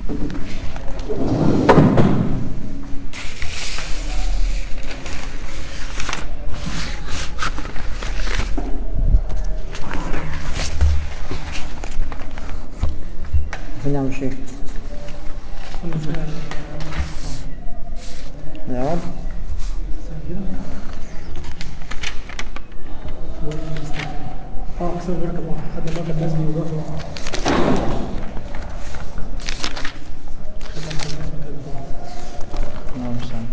فين يا عم الشيخ نعم اه اكثر مركب واحد خدنا مركب نزلي واضافي واحد خدنا مركب نزلي كده واحد. نعم استعان.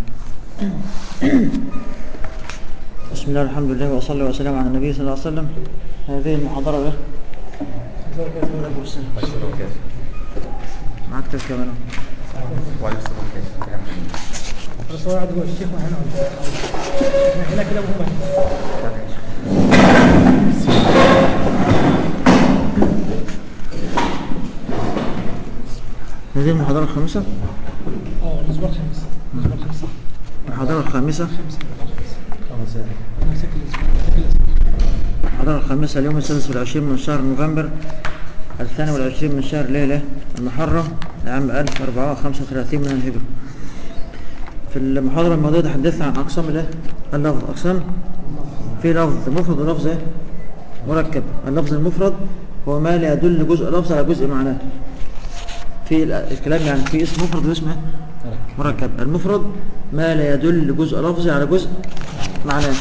بسم الله الحمد لله وصلي وسلم على النبي صلى الله عليه وسلم هذه المحاضرة ده خدنا مركب نزلي. معك كيف كمان بس هو قاعد جوه الشيخ واحنا هنا احنا هنا كده وهم هنا هذه المحاضرة الخامسة اه الاسبوع الخامس الاسبوع الخامس صح المحاضرة الخامسة خمسة انا ساكن الاسبوع ساكن الاسبوع المحاضرة الخامسة اليوم السادس والعشرين من شهر نوفمبر الثاني والعشرين من شهر ليلة المحرم لعام 1435 من الهجرة في المحاضرة الماضية تحدثنا عن أقسام الايه؟ اللفظ أقسام في لفظ مفرد ولفظ ايه؟ مركب اللفظ المفرد هو ما لا يدل جزء لفظ على جزء معناه في ال- الكلام يعني في اسم مفرد واسم ايه؟ مركب المفرد ما لا يدل جزء لفظي على جزء معناه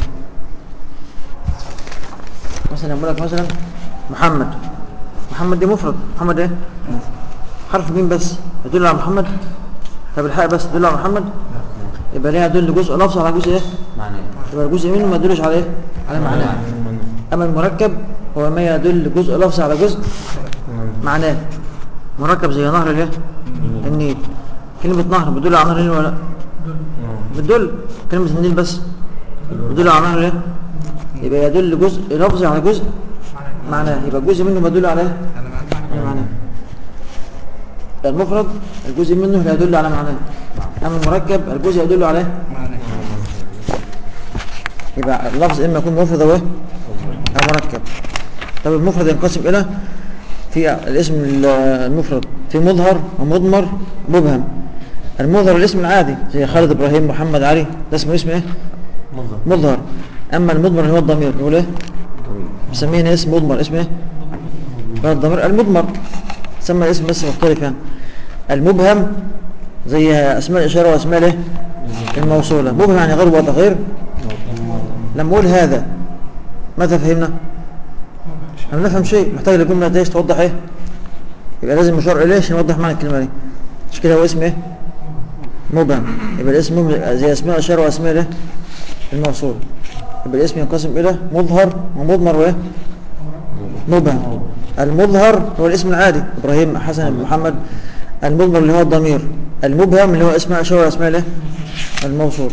مثلا يقول لك مثلا محمد محمد دي مفرد محمد ايه حرف مين بس يدل على محمد طب الحاء بس يدل على محمد يبقى ليه يدل جزء لفظ على جزء ايه معنى يبقى الجزء منه ما يدلش على ايه على معناه اما المركب هو ما يدل جزء لفظ على جزء معناه مركب زي نهر الايه النيل كلمة نهر بتدل على نهر النيل ولا لا بتدل كلمة النيل بس بتدل على نهر الايه يبقى يدل جزء لفظي على جزء معناه يبقى جزء منه مدل على ايه على معناه المفرد الجزء منه لا يدل على معناه اما المركب الجزء يدل على ايه يبقى اللفظ اما يكون مفرد او ايه او مركب طب المفرد ينقسم الى في الاسم المفرد في مظهر ومضمر مبهم المظهر الاسم العادي زي خالد ابراهيم محمد علي ده اسمه اسم ايه مظهر مظهر اما المضمر اللي هو الضمير نقول ايه مسميه هنا اسم مضمر اسمه ايه هو الضمير المضمر سمى الاسم بس مختلف يعني المبهم زي اسماء الاشاره واسماء الايه الموصوله مبهم يعني غير واضح غير لما اقول هذا ماذا فهمنا احنا نفهم شيء محتاج الجمله دي توضح ايه يبقى لازم مشار اليه عشان يوضح معنى الكلمه دي مش كده هو اسم ايه مبهم يبقى الاسم مبهم زي اسماء الاشاره واسماء الايه الموصول يبقى الاسم ينقسم الى مظهر ومضمر وايه مبهم المظهر هو الاسم العادي ابراهيم حسن بن محمد المضمر اللي هو الضمير المبهم اللي هو اسماء اشاره واسماء الايه الموصول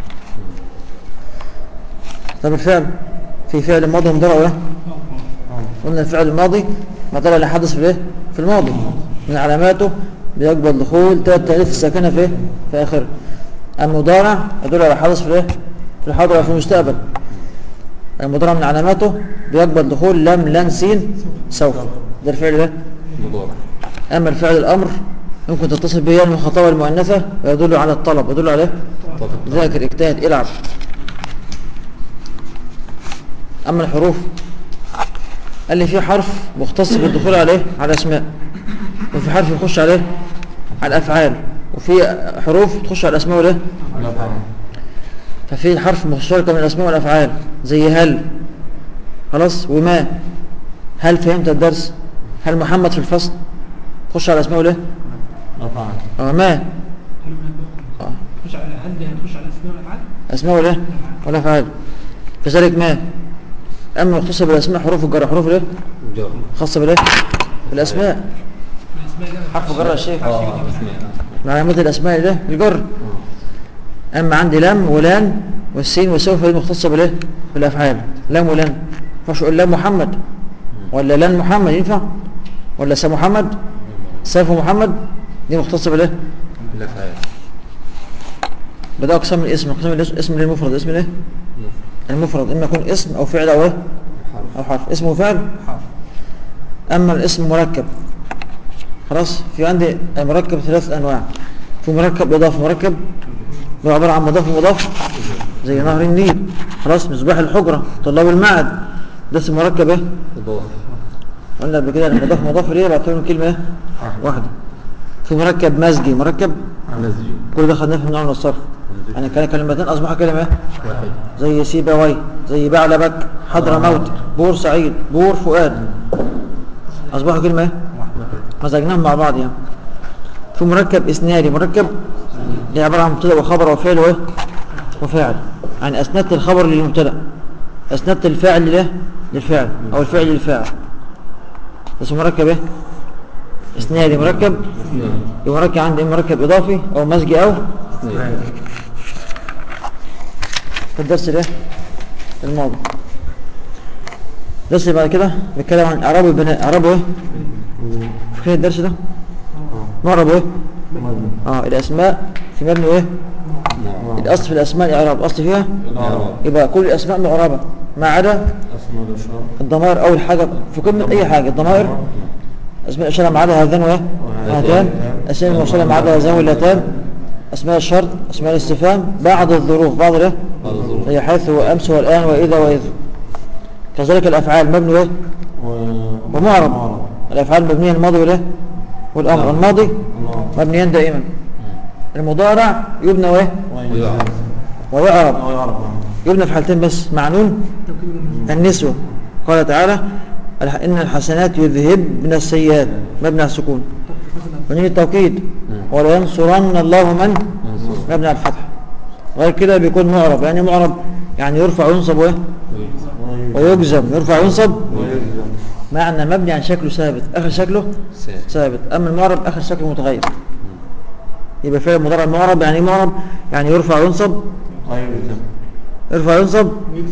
طب الفعل في فعل ماضي ومضارع وايه قلنا الفعل الماضي ما دل على حدث في الايه في الماضي من علاماته بيقبل دخول ثلاث تاليف الساكنه في إيه؟ في اخره المضارع يدل على حدث في الايه في الحاضر وفي المستقبل المضارع من علاماته بيقبل دخول لم لن سين سوف ده الفعل ده مضارع اما الفعل الامر يمكن تتصل به المخاطبه المؤنثه ويدل على الطلب ويدل على إيه؟ ذاكر اجتهد العب اما الحروف قال لي في حرف مختص بالدخول عليه على اسماء وفي حرف يخش عليه على الافعال وفي حروف تخش على الاسماء والايه ففي حرف مشترك من الاسماء والافعال زي هل خلاص وما هل فهمت الدرس هل محمد في الفصل تخش على الاسماء والايه رفعت اه ما هل من آه. تخش على هل دي هتخش على الاسماء والافعال؟ اسماء والايه والافعال كذلك ما اما مختصه بالاسماء حروف الجر حروف الايه جر خاصه بالايه بالاسماء الاسماء دي حرف جر يا شيخ اه اسماء من علامات الاسماء ده الجر اما عندي لم ولان والسين والسوف دي مختصه بالايه بالافعال لم ولن ما ينفعش اقول لم محمد ولا لن محمد ينفع ولا س محمد سيف محمد دي مختصه بالايه الافعال بدا اقسام الاسم اقسام الاسم اسم للمفرد اسم الايه المفرد اما يكون اسم او فعل او ايه او حرف اسم وفعل حرف اما الاسم مركب خلاص في عندي مركب ثلاث انواع في مركب اضافي مركب هو عباره عن مضاف ومضاف زي نهر النيل خلاص مصباح الحجره طلاب المعهد ده اسمه مركب ايه إضافة قلنا قبل كده المضاف مضاف ليه بعتبرهم كلمه ايه واحده في مركب مزجي مركب مزجي كل ده خدناه في النوع من الصرف يعني كان كلمتين اصبحوا كلمه ايه واحد زي سيبوي زي بعلبك حضرموت بور سعيد بور فؤاد اصبحوا كلمه ايه مزجناهم مع بعض يعني في مركب اسنادي مركب اللي عباره عن مبتدا وخبر وفعل وايه وفاعل يعني اسندت الخبر للمبتدا اسندت الفاعل لله للفعل او الفعل للفاعل اسمه مركب ايه اسنادي مركب يبقى مركب عندي إما مركب اضافي او مزجي او اثنين في الدرس ده الماضي الدرس اللي بعد كده بيتكلم عن اعراب البناء اعرابه ايه في الدرس ده معربه ايه اه الاسماء في مبني ايه نعم الاصل في الاسماء الاعراب الاصل فيها نعم يبقى كل الاسماء معربه ما عدا أسماء الأشهر الضمائر اول حاجه في كلمه اي حاجه الضمائر اسماء الاشاره ما عدا هذان وايه هاتان اسماء الموصله ما عدا هذان واللتان اسماء الشرط اسماء الاستفهام بعض الظروف بعض الايه بعض الظروف هي حيث وامس والان واذا واذ كذلك الافعال مبني ايه ومعرب الافعال مبنيه الماضي والايه والامر الماضي مبنيان دائما المضارع يبنى وايه ويعرف ويعرب يبنى في حالتين بس مع نون النسوة قال تعالى الح- إن الحسنات يذهبن السيئات مبنى على السكون ونين التوكيد ولا ينصرن الله من منصور مبنى على الفتح غير كده بيكون معرب يعني معرب يعني يرفع وينصب وايه ويجزم يرفع وينصب معنى مبني عن شكله ثابت اخر شكله سات ثابت اما المعرب اخر شكله متغير يبقى فعل مضارع معرب يعني ايه معرب يعني يرفع وينصب يرفع وينصب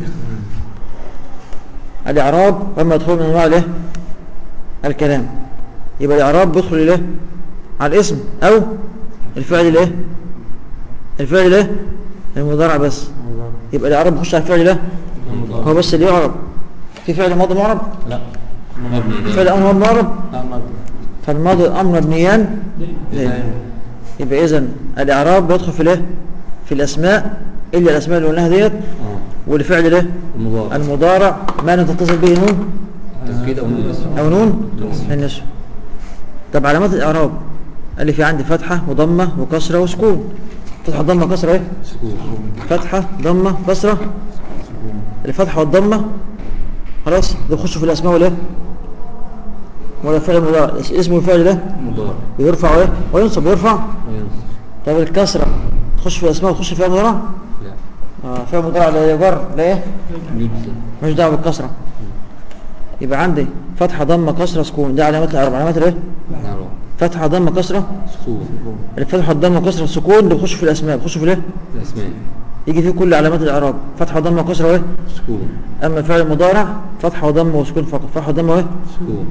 الاعراب لما يدخل من انواع الايه الكلام يبقى الاعراب بيدخل الايه على الاسم او الفعل الايه الفعل الايه المضارع بس يبقى الاعراب بيخش على الفعل الايه هو بس اللي يعرب في فعل ماضي معرب لا مبني فعل امر معرب لا مبني فالماضي والامر مبنيان ليه؟ يبقى اذا الاعراب بيدخل في الايه في الاسماء الا الاسماء اللي قلناها ديت اه والفعل الايه المضارع المضارع ما لم تتصل به نون تسكيد أو نقص او نون النسب طب علامات الاعراب قال لي في عندي فتحه وضمه وكسره وسكون فتحه ضمه كسره ايه سكون فتحه ضمه كسره الفتحه والضمه خلاص ده يخشوا في الاسماء ولا ايه ولا فعل مضارع اسمه الفعل ده مضارع يرفع ايه وينصب ويرفع وينصب طب الكسره تخش في الاسماء وتخش في المضارع لا اه فيها مضارع لا يجر لا ايه يجزم مش دعوه بالكسره يبقى عندي فتحه ضمه كسره سكون ده علامات العرب علامات الايه نعم فتحه ضمه كسره سكون الفتحه الضمه كسره السكون اللي بيخش في الاسماء بيخش في الايه الأسماء يجي فيه كل علامات الاعراب فتحه ضمه كسره وايه سكون اما الفعل المضارع فتحه وضمه وسكون فقط فتحه وضمه وايه سكون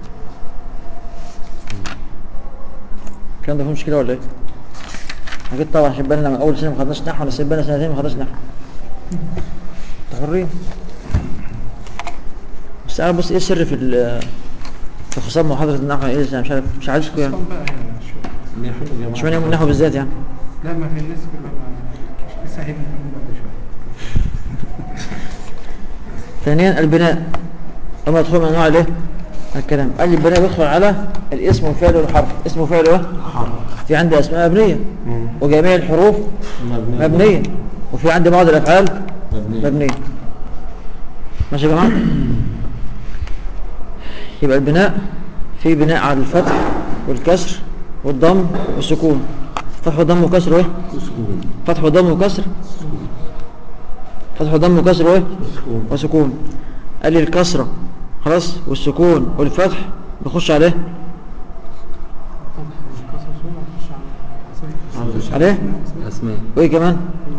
الكلام ده فيه مشكله ولا ايه اكيد طبعا عشان بالنا من اول سنه ما خدناش نحو ولا سيب بالنا سنتين ما خدناش نحو انتوا حرين بس انا بص ايه السر في ال- في خصام محاضره النحو ايه أنا مش عارف مش عايزكم يعني مش معنى يوم النحو بالذات يعني لا ما في الناس كلها ما- لسه هيبقى بعد شويه ثانيا البناء اما يدخل من انواع الايه الكلام قال لي البناء بيدخل على الاسم والفعل والحرف اسم وفعل ايه في عندي اسماء مبنيه وجميع الحروف مبنيه وفي عندي بعض الافعال مبني مبنيه ماشي يا جماعه يبقى البناء في بناء على الفتح والكسر والضم والسكون فتح وضم وكسر ايه سكون فتح وضم وكسر فتح وضم وكسر ايه سكون وسكون قال لي الكسرة خلاص والسكون والفتح بخش عليه عليه الأسماء وايه كمان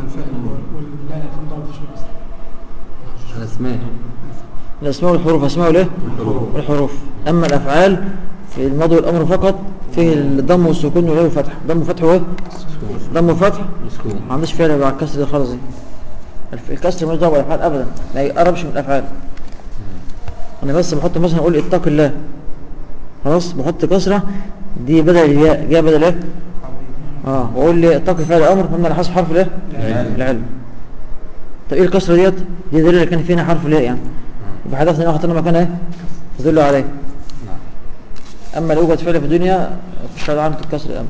الأسماء الاسماء والحروف اسماء والايه الحروف والحروف اما الافعال في الماضي والامر فقط فيه الضم والسكون والواو والفتح ضم وفتح وايه سكون ضم وفتح سكون ما عنديش فعل بعد الكسر دي خالص دي الف- الكسر مش دعوه بالافعال ابدا ما يقربش من الافعال انا بس بحط مثلا اقول اتق الله خلاص بحط كسره دي بدل الياء جاء بدل ايه اه وقول لي اتقي فعل امر هم على حسب حرف الايه العلم. العلم طب ايه الكسره ديت دي دليل اللي كان فينا حرف الياء يعني يبقى حدثنا ان اخذنا مكان ايه تدل عليه نعم اما لو يوجد فعل في الدنيا مش على علامه الكسر الامر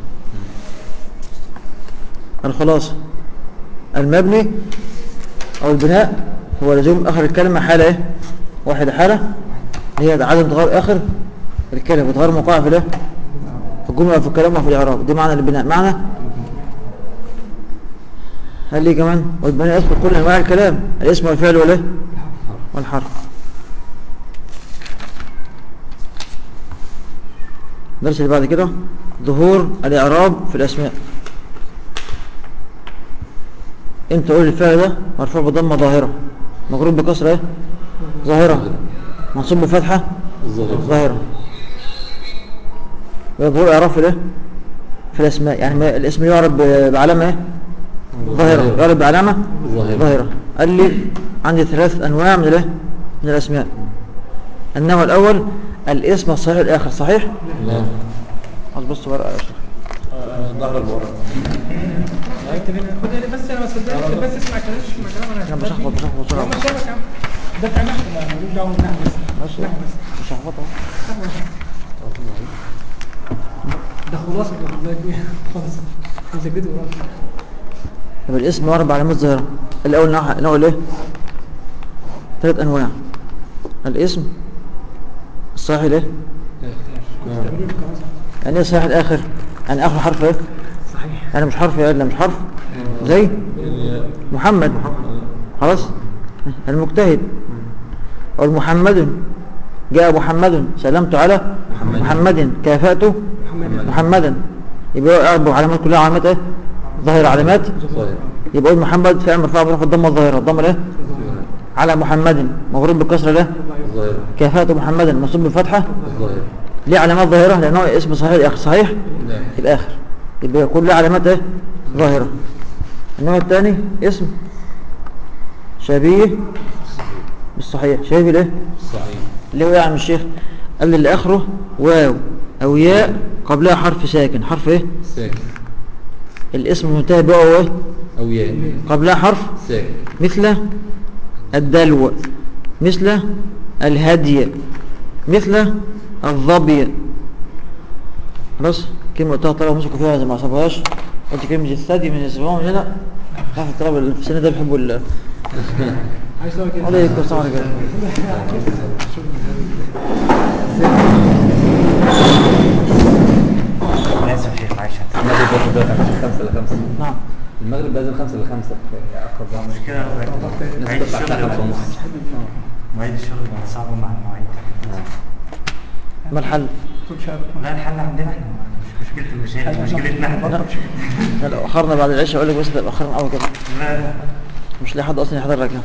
الخلاصه المبني او البناء هو لزوم اخر الكلمه حاله ايه واحده حاله هي عدم تغير اخر الكلمه بتغير موقعها في الايه في الجمله وفي الكلام وفي الاعراب دي معنى البناء معنى هل لي كمان والبناء يدخل كل انواع الكلام الاسم والفعل والايه والحرف الدرس اللي بعد كده ظهور الاعراب في الاسماء انت قول الفعل ده مرفوع بضمه ظاهره مغروب بكسره ايه ظاهره منصوب بفتحه الظاهر ظاهره ظهور الاعراب في الايه في الاسماء يعني ما- الاسم يعرب ب- بعلامه ايه ظاهره يعرب بعلامه ظاهرة. ظاهره قال لي عندي ثلاث انواع من الايه من الاسماء النوع الاول الاسم الصحيح الاخر صحيح لا خلاص بص ورقه يا شيخ ظهر الورق اكتب هنا خد هنا بس انا بس اكتب بس اسمع كلام اسمع كلام انا أنا مش هخبط مش هخبط يا عم بسرعه شبك يا عم ده بتاع نحو لا ملوش دعوه بالنحو بس ماشي نحو بس مش هخبطها نحو بس. ده خلاصه كده الله يكفيها خلاص انت كده وراك يبقى الاسم يعرب بعلامات ظاهره الاول نوع نوع الايه ثلاث انواع الاسم الصحيح الايه يعني ايه صحيح الاخر يعني اخر حرف ايه صحيح يعني مش حرف الا مش حرف زي محمد خلاص المجتهد أو محمد جاء محمد سلمت على محمد. محمد كافأت محمد محمدا يبقى أربع علامات كلها علامات ايه ظاهر علامات ظاهر يبقى قول محمد فعل مرفوع برفع الضمه الظاهره الضمه الايه على محمد مغروب بالكسره الايه ظاهر كافأت محمدا منصوب بالفتحه ظاهر ليه علامات ظاهره لانه اسم صحيح الاخر صحيح لا يبقى اخر يبقى كل علامات ايه ظاهره النوع الثاني اسم شبيه بالصحيح شبيه بالايه صحيح اللي هو إيه يا عم الشيخ قال لي اللي اخره واو او ياء قبلها حرف ساكن حرف ايه ساكن الاسم المنتهي بواو ايه أو ياء قبلها حرف ساكن مثل الدلو مثل الهدي مثل الظبي خلاص كلمة قلتها طلبة مسكوا فيها زي ما عصبهاش قلت كلمة الثدي من الزبون من هنا عارف الطلبة اللي في السنة ده بيحبوا ال عايز تقول كده عليكم السلام عليكم لازم شيخ معلش المغرب بياخد بقى خمسة لخمسة نعم المغرب لازم خمسة لخمسة مشكلة الناس معيد بتطلع الساعة خمسة الشغل ونص معيد الشغل بقى صعب مع المواعيد ما الحل؟ لا الحل عندنا احنا مش مشكلة المشاكل مشكلتنا احنا لا، لو أخرنا بعد العشاء أقول لك بس ده أخرنا أول كده لا لا مش لاقي حد أصلا يحضر لك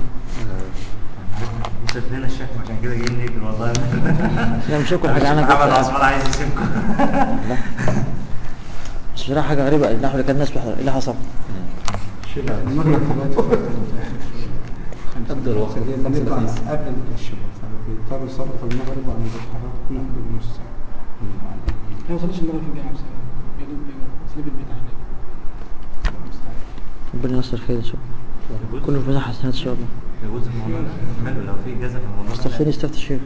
مسد لنا الشكل عشان كده جايين نجري والله لا مش هاكل حاجة أنا محمد كنت عثمان عايز يسيبكم بس بصراحة حاجة غريبة النحو اللي كان الناس بيحضر إيه اللي حصل؟ قدر وقت خمسة لخمسة قبل الشباب فبيضطر يصرف المغرب وعن الحرام ناخد نص ساعة ما وصلش المغرب في الجامعه بس يا دوب سيب البيت عندك ربنا ييسر خير إن شاء الله كله في حسنات إن شاء الله يجوز الموضوع ده ماله لو في جزء في الموضوع ده استفتني استفت الشيخ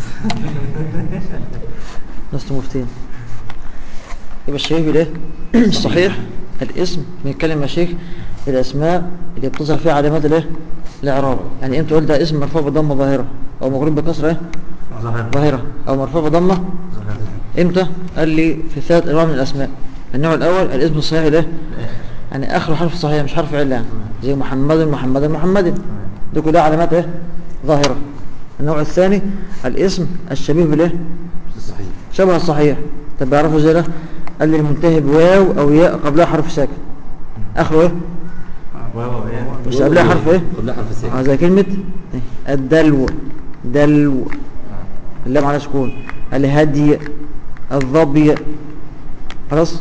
لست مفتين يبقى الشيخ بالايه الصحيح الاسم بنتكلم يا شيخ الاسماء اللي بتظهر فيها علامات الايه الاعراب يعني انت قلت ده اسم مرفوع بضمه ظاهره او مغروب بكسره ايه ظاهر ظاهره او مرفوع بضمه ظاهر امتى قال لي في ثلاث انواع من الاسماء النوع الاول الاسم الصحيح الايه يعني اخر حرف صحيح مش حرف عله يعني زي محمد محمد محمد دي كلها علامات ايه ظاهره النوع الثاني الاسم الشبيه بالايه صحيح شبه الصحيح طب بيعرفوا ازاي ده قال لي المنتهي بواو او ياء قبلها حرف ساكن اخره ايه واو يعني مش قبلها حرف ايه قبلها حرف اه ساكن زي كلمه إيه؟ الدلو دلو اللام على سكون الهدي الظبي خلاص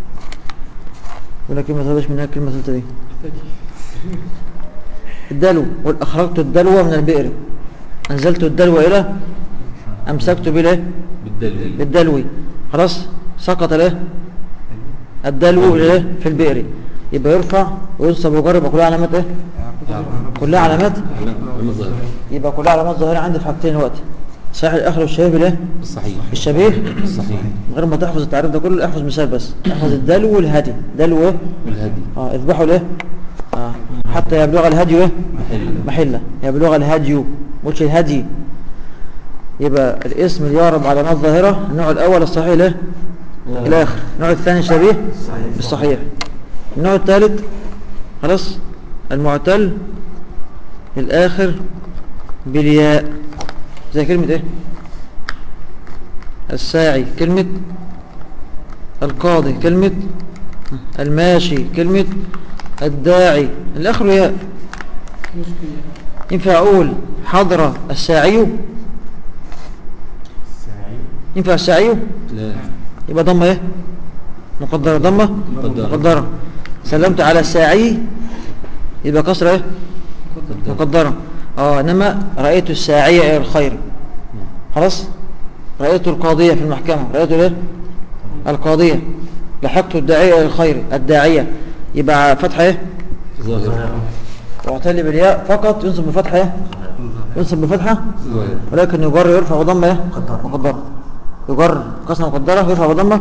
ولا كلمه ثالثه منها كلمه ثالثه دي الدلو قل اخرجت الدلو من البئر انزلت الدلو الى امسكت بالايه بالدلو بالدلوي خلاص سقط الايه الدلو الايه في البئر يبقى يرفع وينصب ويجر يبقى كلها علامات ايه كلها علامات علم الظاهر يبقى كلها علامات ظاهره عندي في حاجتين دلوقتي صحيح الاخر والشبيه بالايه الصحيح الشبيه الصحيح من غير ما تحفظ التعريف ده كله احفظ مثال بس احفظ الدلو والهدي دلو ايه والهدي اه اذبحوا الايه اه حتى يبلغ الهدي ايه محل محله يبلغ الهدي مش الهدي يبقى الاسم اللي يعرب علامات ظاهرة النوع الأول الصحيح له الآخر النوع الثاني شبيه بالصحيح النوع الثالث خلاص المعتل الآخر بالياء زي كلمة ايه الساعي كلمة القاضي كلمة الماشي كلمة الداعي الآخر ياء ينفع أقول حضر الساعي ينفع الساعي لا يبقى ضمة ايه مقدرة ضمة مقدرة. مقدرة سلمت على الساعي يبقى كسرة ايه مقدرة اه انما رأيت الساعية الى الخير خلاص رأيت القاضية في المحكمة رأيت الايه القاضية لحقت الداعية الى الخير الداعية يبقى فتحة ايه ظاهر واعتلي بالياء فقط ينصب بفتحة ايه ينصب بفتحة ظاهر ولكن يجر يرفع بضمة ايه مقدرة يجر كسرة مقدرة يرفع بضمة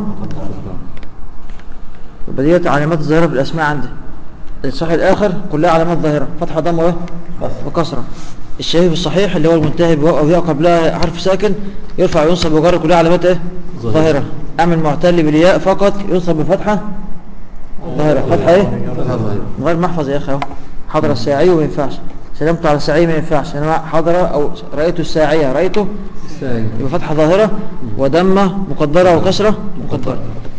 يبقى ديت علامات الظاهرة في الأسماء عندي الصحيح الآخر كلها علامات ظاهرة فتحة ضمة وايه وكسرة الشبيه الصحيح اللي هو المنتهي بواو أو ياء قبلها حرف ساكن يرفع وينصب ويجر كلها علامات ايه ظاهرة. ظاهرة أما المعتل بالياء فقط ينصب بفتحة ظاهرة فتحة ايه فتحة ظاهر من غير محفظ يا اخي اهو حضر الساعي وما ينفعش سلمت على الساعي ما ينفعش انما حضر او رايت الساعيه رايته الساعي يبقى فتحه ظاهره وضمه مقدره وكسره مقدره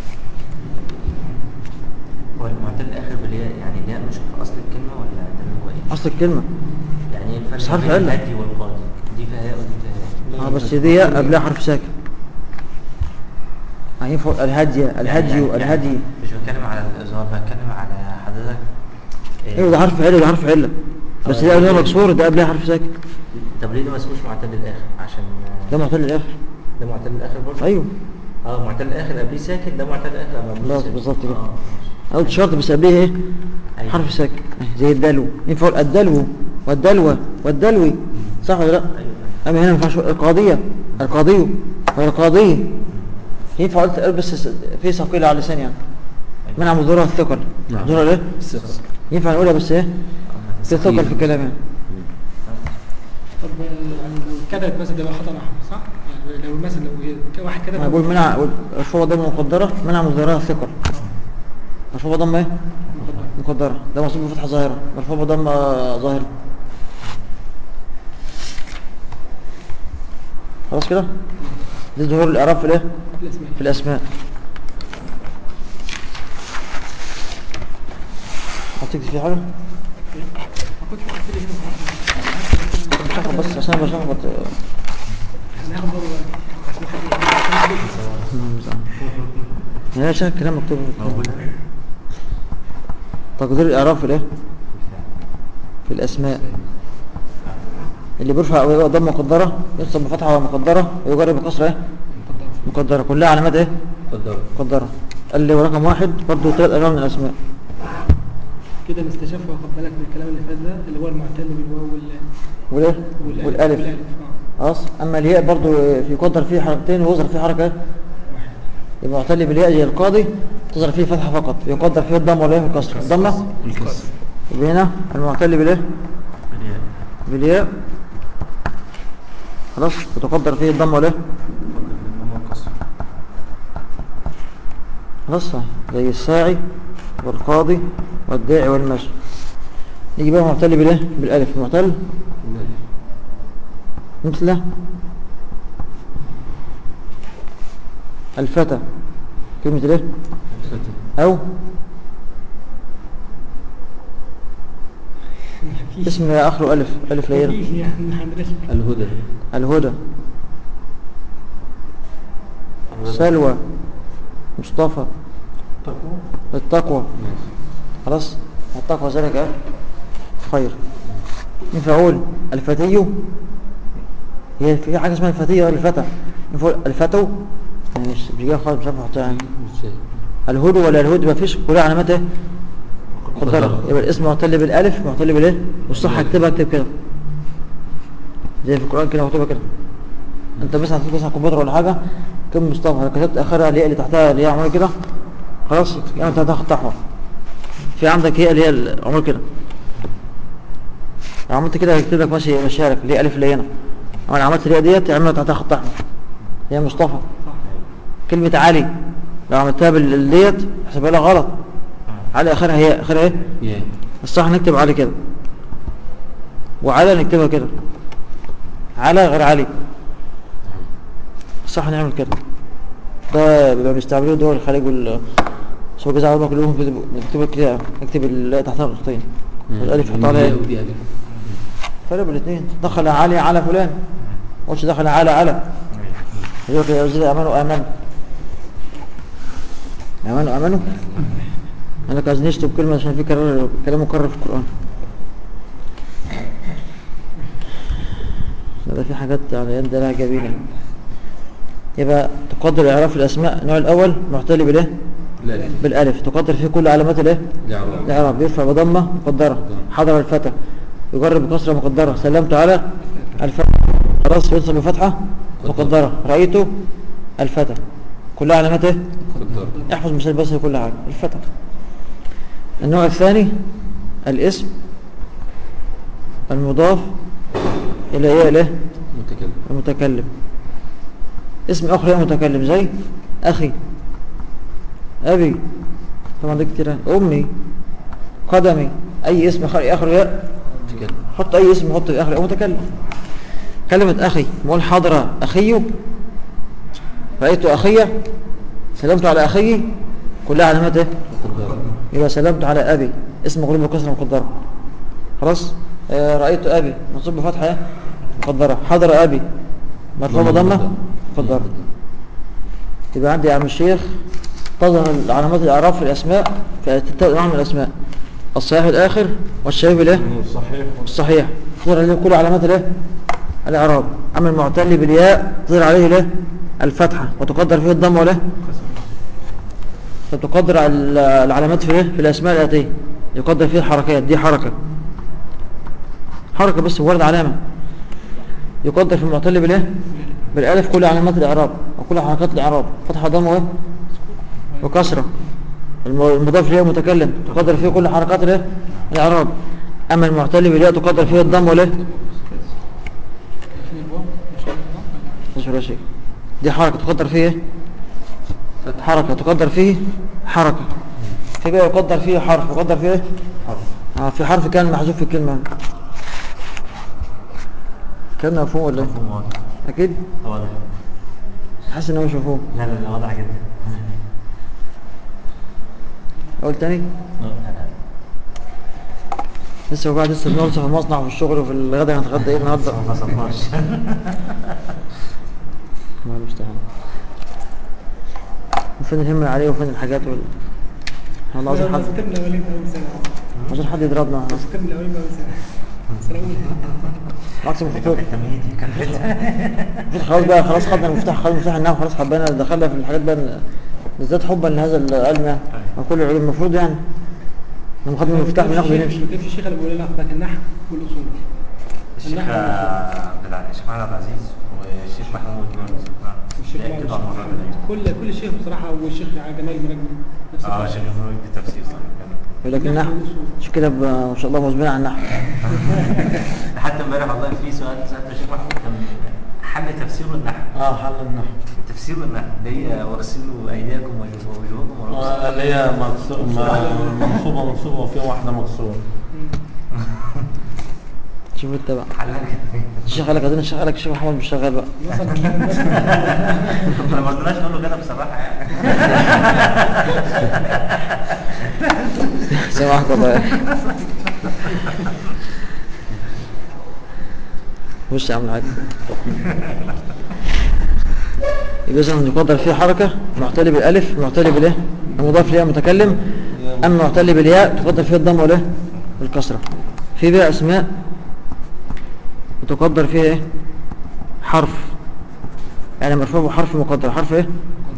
هو المعتل الاخر بالياء يعني الياء مش في اصل الكلمه ولا ده اللي هو ايه؟ اصل الكلمه يعني ايه الفرق بس حرف بين علة. الهدي والقاضي؟ دي فيها ياء ودي فيها ياء اه بس دي قبلها حرف ساكن يعني فوق الهدي الهدي يعني- الهدي يعني مش بتكلم على الاظهار بتكلم على حضرتك إيه، ايوه ده حرف عله ده حرف عله بس ده قبلها مكسور ده قبلها حرف ساكن طب ليه ده ما اسموش معتل الاخر؟ عشان ده معتل الاخر ده معتل الاخر برضه؟ ايوه اه معتل الاخر قبليه ساكن ده معتل الاخر قبليه بس ساكن. بالظبط كده. اه ماشي. قلت شرط بس قبلها ايه أيوة. حرف ساكن زي الدلو ينفع أقول الدلو والدلوة والدلوي صح ولا لا ايوه أيوة. أما هنا ما ينفعش أقول القاضية القاضي والقاضي ينفع قلت بس في ثقيلة على اللسان يعني منع مضورها الثقل نعم. مضورها ايه الثقة ينفع نقولها بس ايه في ثقل في الكلام يعني طب يعني لو كتبت مثلا ده يبقى خطأ محمود صح؟ يعني لو مثلا لو هي- واحد كتب ما بقول منع مرفوع ضمه مقدرة منع مضورها الثقل مرفوع ضمه ايه مقدرة ده مصروف بفتحة ظاهرة مرفوع ضمه ظاهرة خلاص كده دي ظهور الإعراب في الايه الاسماء في الأسماء هتكتب في حاجة؟ ما كنتش قلت لي هنا مش هاخد بس عشان بشخبط هناخد برضه عشان حد يعني عشان الكلام مكتوب في الكتاب. تقدير الإعراب في الايه؟ في الأسماء اللي بيرفع ويبقى ضم مقدرة ينصب بفتحة مقدرة ويجرب بكسرة ايه؟ مقدرة كلها علامات ايه؟ قدر مقدرة قال لي ورقم واحد برضه ثلاث أنواع من الأسماء كده نستشف واخد بالك من الكلام اللي فات ده اللي هو المعتل بالواو وال والايه؟ والالف والألف والالف اه خلاص أما الياء برضه في يقدر فيه حركتين ويظهر فيه حركة ايه؟ واحد يبقى معتل بالياء زي القاضي تظهر فيه فتحة فقط يقدر فيه الضم ولا ايه الكسر الضمة الكسر يبقى هنا المعتل بالايه بالياء. بالياء خلاص وتقدر فيه الضم ولا ايه خلاص صح. زي الساعي والقاضي والداعي والماشي نيجي بقى معتل بالايه بالالف معتل مثل الفتى كلمة الايه او اسم اخره الف الف ليلة مفيش يعني هندرس الهدى الهدى سلوى مصطفى التقوى خلاص التقوى ذلك ايه خير ينفع اقول الفتي هي في حاجه اسمها الفتي ولا الفتى ينفع أقول الفتو يعني مش مش جاي خالص مش عارف احطها يعني مش شايف الهود ولا الهود ما فيش كلها علامات ايه مقدرة مقدرة. يبقى الاسم معتل بالالف معتل بالايه والصح اكتبها اكتب كده زي في القرآن كده مكتوبة كده انت مثلا هتكتب مثلا كمبيوتر ولا حاجة كم مصطفى لو كتبت اخرها الياء اللي تحتها اللي هي عمال كده خلاص يعني انت هتاخد احمر في عندك هي اللي هي العمال كده لو عملت كده هيكتب لك ماشي مشارك اللي هي الف اللي هنا اما لو عملت الياء ديت يعمل تحتها خط احمر هي مصطفى كلمة علي لو عملتها بال ديت حسبها لها غلط علي اخرها هي اخرها ايه يا الصح نكتب علي كده وعلى نكتبها كده على غير علي الصح نعمل كده ده بيبقى بيستعملوه دول الخليج وال سواء جزء عربة كلهم بيكتبوا- بيكتبوا كده نكتب ال- تحتها نقطتين والالف يحط عليها ايه ودي ألف فرق بين الاثنين دخل علي على فلان قلتش دخل على على يقول لك يا وزير امنوا امنوا امنوا امنوا انا لك عايز نشتم كلمه عشان في كرر كلام مكرر في القران ده في حاجات على يد لها جميله يبقى تقدر اعراف الاسماء النوع الاول معتلي بالايه لا لا بالالف تقدر فيه كل علامات الايه الإعراب الإعراب يرفع بضمة مقدرة حضر الفتى يجرب بكسرة مقدرة سلمت على الفتى خلاص ينصب بفتحة مقدرة رأيته الفتى كلها علامات ايه قدر احفظ مثال بس لكل حاجة الفتى النوع الثاني الاسم المضاف إلى ايه إليه متكلم المتكلم اسم آخر يا متكلم زي أخي أبي طبعا ده كتير أمي قدمي أي اسم آخر آخر ياء متكلم حط أي اسم حط آخر ياء متكلم كلمة أخي بقول حضر أخي رأيت أخي سلمت على أخي كلها علامات إيه؟ قدر يبقى سلمت على أبي اسم مغلوب بكسرة مقدرة خلاص آه، رأيت أبي منصوب بفتحة إيه؟ مقدرة حضر أبي مرفوع بضمة مقدرة يبقى عندي يا عم الشيخ تظهر علامات الإعراب في الأسماء في ثلاث أنواع من الأسماء الصحيح الآخر والشباب الإيه؟ صحيح الصحيح تظهر عليه كل علامات الإيه؟ الإعراب أما المعتل بالياء تظهر عليه الإيه؟ الفتحة وتقدر فيه الضم ولا فتقدر ال- العلامات في إيه؟ في الأسماء الآتية يقدر فيه الحركات دي حركة حركة بس ورد علامة يقدر في المعتل بالايه بالالف كل علامات الاعراب وكل حركات الاعراب فتحه ضم وايه وكسره الم- المضاف ليه متكلم تقدر فيه كل حركات الايه الاعراب اما المعتل بالياء تقدر فيه الضم ولا مش ولا شيء دي حركه تقدر فيه ايه حركه تقدر فيه حركه في بقى يقدر فيه حرف يقدر فيه ايه اه في حرف كان محذوف في الكلمه كان مفهوم ولا ايه مفهوم واضح اكيد واضح حاسس انه مش مفهوم لا لا لا واضح جدا اقول تاني لسه قاعد لسه بنوصف في المصنع وفي الشغل وفي الغدا هنتغدى ايه النهارده ما صفناش ما المستعان وفين الهمة عليه وفين الحاجات وال والله عاوزين حد الترم الاولاني بقى سنه عاوزين حد يضربنا احنا الترم الاولاني بقى سنه سنه اولى ماكسيم الخطوط تمهيدي كان خلاص بقى خلاص خدنا المفتاح خدنا مفتاح النحو خلاص حبينا دخلنا في الحاجات بقى بالذات حبا لهذا العلم يعني وكل العلوم المفروض يعني لما خدنا المفتاح بناخده ونمشي ما كانش الشيخ اللي بيقول لنا لك النحو والاصول الشيخ النحو عبد الع- الشيخ محمد عبد العزيز والشيخ محمود يونس نعم. والشيخ ده اكتب على الموضوع ده. كل كل شيخ بصراحه والشيخ جمال المراكبي نفس اه الكلام. الشيخ محمود بالتفسير صح كان- يقول لك النحو مش كده ب- ما شاء الله مزبين على النحو حتى امبارح والله في سؤال سالته الشيخ محمود كان حل تفسير النحو اه حل النحو تفسير النحو اللي هي واغسلوا ايديكم وجه- ووجوهكم ورؤوسكم آه، اللي هي مكسو- م- منصوبة منصوبة وفي واحدة مكسورة شوف انت بقى حلها كده. الشيخ قال لك عايزين الشيخ قال لك الشيخ محمد مش شغال بقى مثلا احنا ما رضيناش نقول له كده بصراحه يعني سامحك والله بص يا عم الحاج يبقى اذا يقدر فيه حركه معتلي بالالف معتلي بالايه المضاف ليها متكلم اما معتلي بالياء تقدر فيه الضم والايه الكسره في بقى اسماء وتقدر فيها ايه حرف يعني مرفوع بحرف مقدر حرف ايه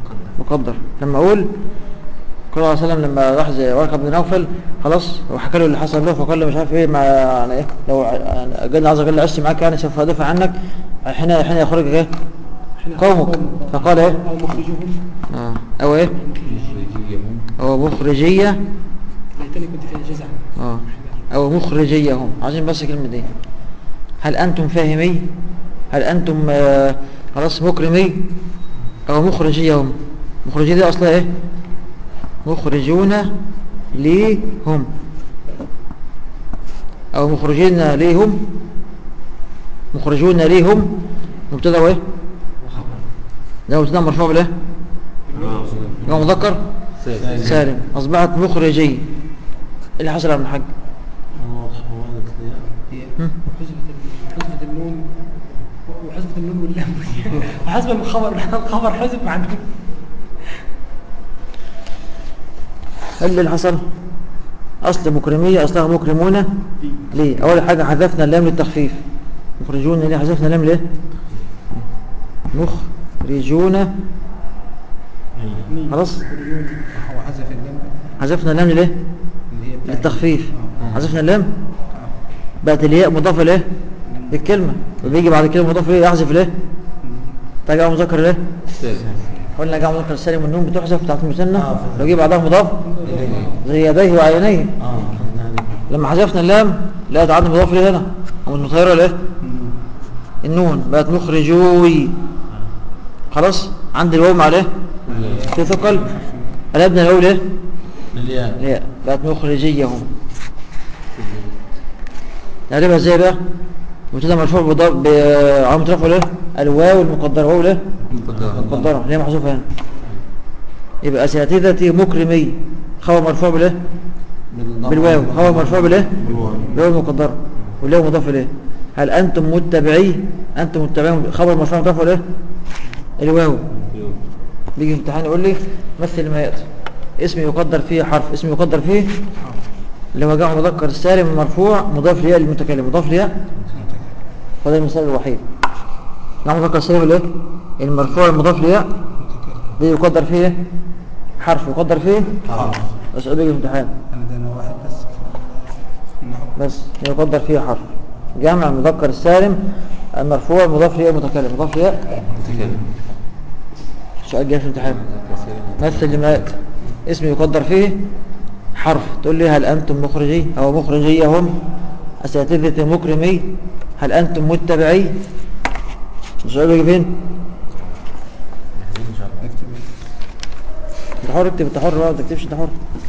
مقدر لما اقول قال الله عليه وسلم لما راح زي ورقه بن نوفل خلاص هو حكى له اللي حصل له فقال له مش عارف ايه ما يعني ايه لو يعني جل عز وجل عشت معاك يعني سوف ادافع عنك حين حين يخرجك ايه قومك فقال ايه أو مخرجهم اه او ايه مخرجيهم او مخرجيه ليتني كنت فيها جزع اه او مخرجيهم عايزين بس كلمه دي هل انتم فاهمي هل انتم آه خلاص مكرمي او مخرجيهم مخرجي دي اصلا ايه مخرجون ليهم او مخرجين ليهم مخرجون ليهم مبتدا وايه ده مبتدا مرفوع بالايه يوم مذكر سالم سالم اصبحت مخرجي ايه اللي حصل يا ابن الحاج هم؟ حذفت حذفت النون وحذفت النون واللام وحذف الخبر الخبر حذف مع النون ايه اللي حصل اصل مكرمية اصلها مكرمونة ليه اول حاجة حذفنا اللام للتخفيف مخرجون ليه حذفنا اللام ليه مخرجون خلاص هو حذف اللام حذفنا اللام ليه اللي هي بتاعت- للتخفيف آه. حذفنا اللام بقت الياء مضافة ليه للكلمة وبيجي بعد كده مضاف ليه يحذف ليه ترجع مذكر ليه سالم قلنا جاء مذكر السالم والنون بتحذف بتاعت المثنى لو جه بعدها مضاف زي يديه وعينيه لما حذفنا اللام لا تعد مضاف ليه هنا او المطهره ليه النون بقت مخرجوي خلاص عند الواو مع ليه في ثقل قلبنا الواو ليه للياء ليه بقت مخرجيهم نقلبها ازاي بقى مبتدا مرفوع بضرب بعلامه رفعه ليه الواو المقدره واو ليه مقدرة مقدره ليه محذوفه هنا يبقى اساتذتي مكرمي خبر مرفوع بالايه بالواو خبر مرفوع بالايه بالواو المقدره والواو مضاف اليه هل انتم متبعي انتم متبعين خبر مرفوع مضاف اليه الواو بيجي امتحان يقول لي مثل ما ياتي اسم يقدر فيه حرف اسم يقدر فيه اللي هو جمع مذكر سالم مرفوع مضاف لياء للمتكلم مضاف لياء وده المثال الوحيد جمع مذكر سالم الايه المرفوع المضاف لياء دي يقدر فيه إيه؟ حرف يقدر فيه بس بيجي امتحان انا ده انا واحد بس النحو بس يقدر فيه حرف جمع مذكر السالم المرفوع مضاف لياء المتكلم مضاف لياء متكلم سؤال جاي في الامتحان مثل لما يأتي اسم يقدر فيه حرف تقول لي هل أنتم مخرجي أو مخرجي هم أساتذة مكرمي هل أنتم متبعي السؤال يجي فين اكتب انت حر اكتب انت حر بقى ما تكتبش انت حر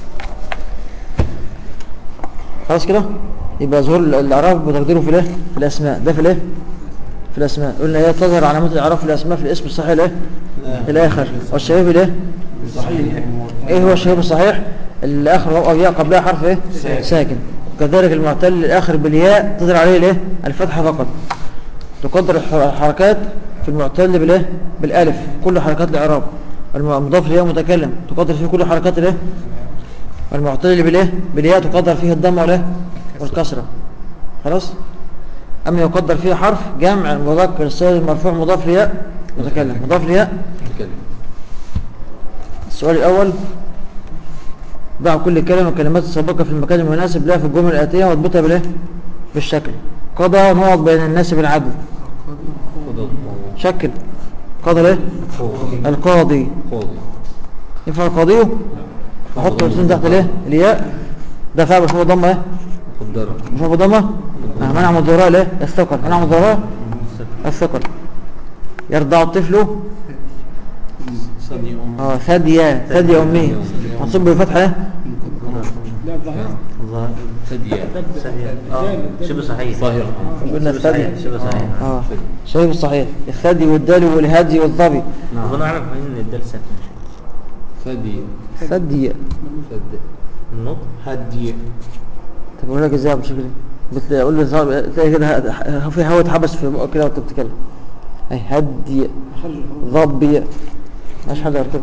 خلاص كده يبقى ظهور الاعراب وتقديره في الايه في الاسماء ده في الايه في الاسماء قلنا هي تظهر علامات الاعراب في الاسماء في الاسم الصحيح الايه الاخر والشباب الايه صحيح ايه هو الشباب الصحيح الاخر او ياء قبلها حرف ايه ساكن كذلك المعتل الاخر بالياء تظهر عليه الايه الفتحه فقط تقدر الح- الحركات في المعتل بالايه بالالف كل حركات الاعراب المضاف لياء متكلم تقدر فيه كل حركات الايه والمعتل بالايه بالياء تقدر فيه الضمه والايه والكسره خلاص اما يقدر فيه حرف جمع مذكر السالم مرفوع مضاف لياء متكلم مضاف لياء متكلم السؤال الأول ضع كل كلمة كلمات السابقة في المكان المناسب لها في الجمل الآتية واضبطها بالإيه؟ بالشكل قضى نقط بين الناس بالعدل قضاء شكل قضى ليه؟ القاضي قاضي ينفع القاضي وحط الاثنين تحت ليه؟ الياء ده فعل مرفوع ضمه ايه؟ مقدرة مرفوع ضمه آه، منع من الضراء ليه؟ الثقل منع من الضراء الثقل يرضع الطفل صدي ام اه ثديا ثدي أمه منصوب بفتحة ايه؟ لا الظاهر الظاهر ثدية سريع. اه شبه صحيح ظاهرة قلنا شبه صحيح الثدي شبه صحيح اه شباب الصحيح الثدي والدال والهدي والظبي اظن اعرف ان الدال ساكن ثدي ثدي ثد النطق هدي طب اقول لك ازاي بالشكل ده بتقول لي صار- تلاقي كده ه- في هواء اتحبس في بقك كده وانت بتتكلم اي هدي خلي الحروف ضبي مش حاجه غير كده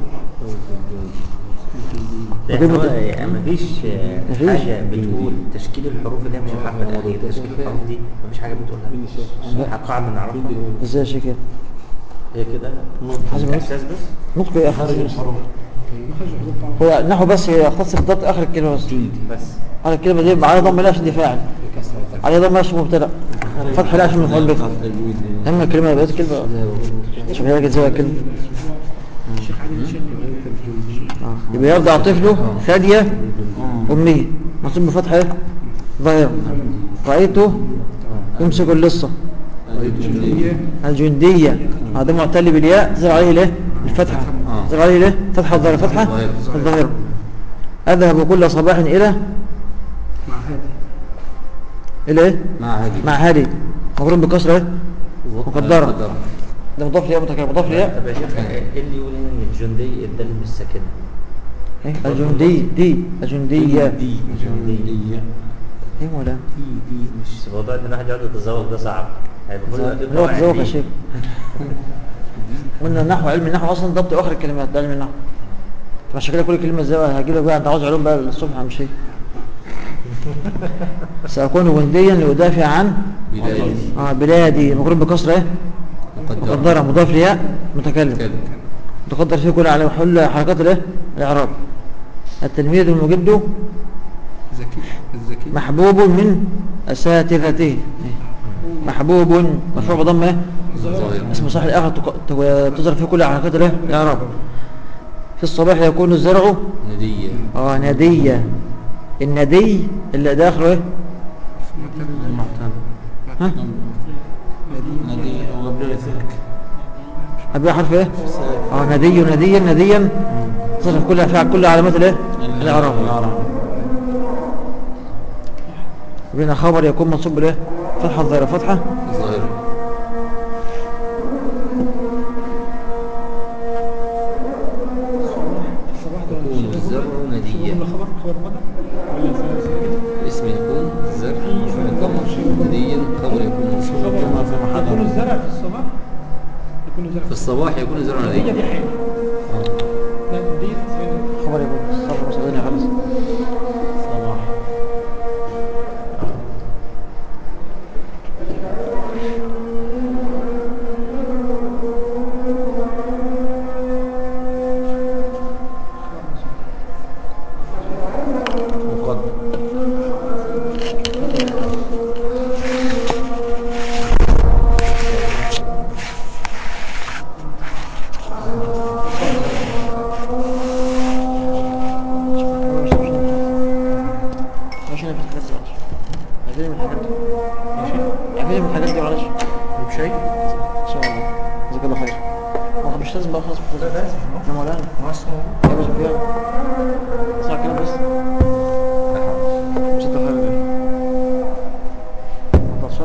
يعني هو يعني مفيش آه، مفيش. حاجة بتقول تشكيل الحروف اللي هي مش الحرف الأخير تشكيل الحروف دي مفيش حاجة بتقولها قاعدة نعرفها ازاي يا شيخ كده هي كده حسب النص. احساس بس نطق ايه خارج الحروف هو النحو بس يختص بالضبط اخر الكلمه بس بس اخر الكلمه دي عليها ضم لا عشان دي فاعل عليها ضم لا عشان مبتدا فتح لا عشان مفعول به اما الكلمه بقت كلمه شوف هي ازاي الكلمه آه. يبقى يرضع طفله ثديه امه منصوب بفتح ايه ظاهره رايته يمسك اللصه الجنديه هذا معتل بالياء زر عليه ليه الفتحه آه. زر عليه ليه فتحه الظاهره فتحه الظاهرة. الظاهره اذهب كل صباح الى مع هذه الى ايه مع هذه مع هذه مقرون بكسره ايه مقدرة. مقدرة ده مضاف لياء متكلم مضاف لياء طب يا شيخ ايه اللي يقول ان الجندي الدال مش ساكنه إيه؟ الجندي دي الجنديه جندية ايه ولا بس موضوع ان الواحد يقعد يتذوق ده صعب هيبقى كل ده اللي هو تذوق يا شيخ قلنا النحو علم النحو اصلا ضبط اخر الكلمات ده علم النحو عشان كده كل كلمه ازاي هجيب لك بقى انت عاوز علوم بقى الصبح همشي ساكون جنديا لادافع عن بلادي اه بلادي مقرون بكسره ايه مقدرة مقدره مضاف لياء متكلم كده تقدر فيه كل على محل حركات الايه الاعراب التلميذ المجد الذكي الذكي محبوب من اساتذته محبوب مرفوع بضم ايه ظاهرة اسم صحيح الاخر تق- ت- تظهر فيه كل حركات الايه الاعراب في الصباح يكون الزرع ندية اه ندية الندي اللي داخله ايه ها نادي وقبل ذلك قبلها حرف ايه اه ندي نديا نديا تظهر في كل فعل كل علامات الايه الاعراب بين خبر يكون منصوب بالايه فتحه الظاهره فتحه ظاهرة يكون الزرع ندية خبر خبر مدى ولا اسم يكون الزرع مضمر نديا خبر يكون منصوب يكون الزرع في الصباح يكون الزرع في الصباح يكون الزرع هي نديا دي حاجه لا دي خبر يكون صبر مصدرين خلاص صباح ماشي انا في الحاجات دي معلش اعفيني من الحاجات دي اعفيني من الحاجات دي معلش بشيء ان شاء الله جزاك الله خير هو مش لازم بقى خلاص مش لازم يا مولانا يا ابو سفيان ساعة كده بس مش انت خير ايه 14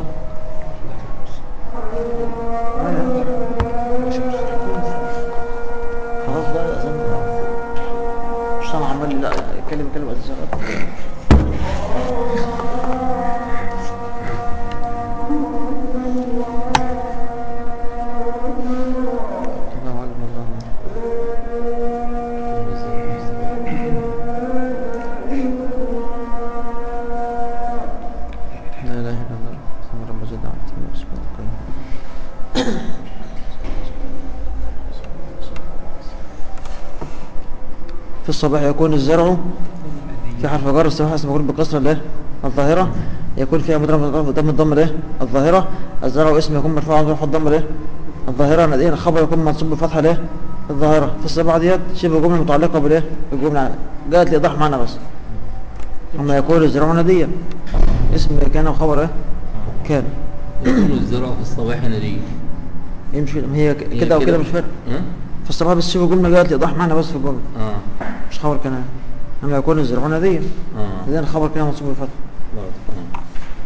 خلاص بقى الاذان مش سامع عمال لا يتكلم يتكلم اذان الله أعلم الله أعلم. لا إله إلا الله سبحان رب جل وعلا بسم الله الرحمن الرحيم. في الصباح يكون الزرع في حرف جر الصباح اسمه مجرور بكسر الايه الظاهره يكون فيها مضرب ضم الضم الايه الظاهره الزرع اسم يكون مرفوع عن الضم الايه الظاهره نديه الخبر يكون منصوب بفتحه الايه الظاهره في السبعه ديت شبه جمله متعلقه بالايه بالجمله جاءت لايضاح معنى بس اما يكون الزرع نديا اسم كان وخبر ايه كان يكون الزرع في الصباح ندية يمشي هي ك- هي كده او كده مش فارق ها؟ في الصباح بس شبه جمله جاءت لايضاح معنى بس في الجمله اه مش خبر كان اما يكون الزرع نديا اه اذا الخبر كان منصوب بفتحه برضه.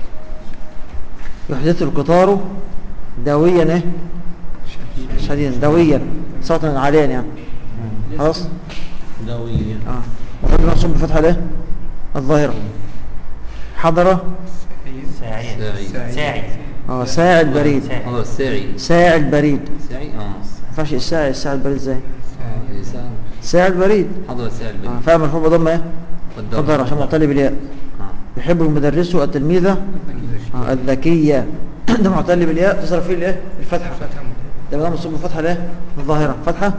يحدث القطار دويا ايه شديدا دويا صوتا عاليا يعني خلاص دوية اه وقد منصوب بفتحه الايه الظاهره حضر ساعي ساعي. ساعي اه ساعي البريد ساعي. هذا الساعي ساعي البريد ساعي اه ما ينفعش الساعي الساعي البريد ازاي آه، ساعي. ساعي البريد حضر الساعي اه البديل فاهم مرفوع بضم ايه قدر عشان معتل بالياء اه يحب المدرس التلميذه آه الذكيه ده معتل بالياء تصرف فيه الايه الفتحه يبقى ده منصوب بفتحة ليه الظاهرة فتحة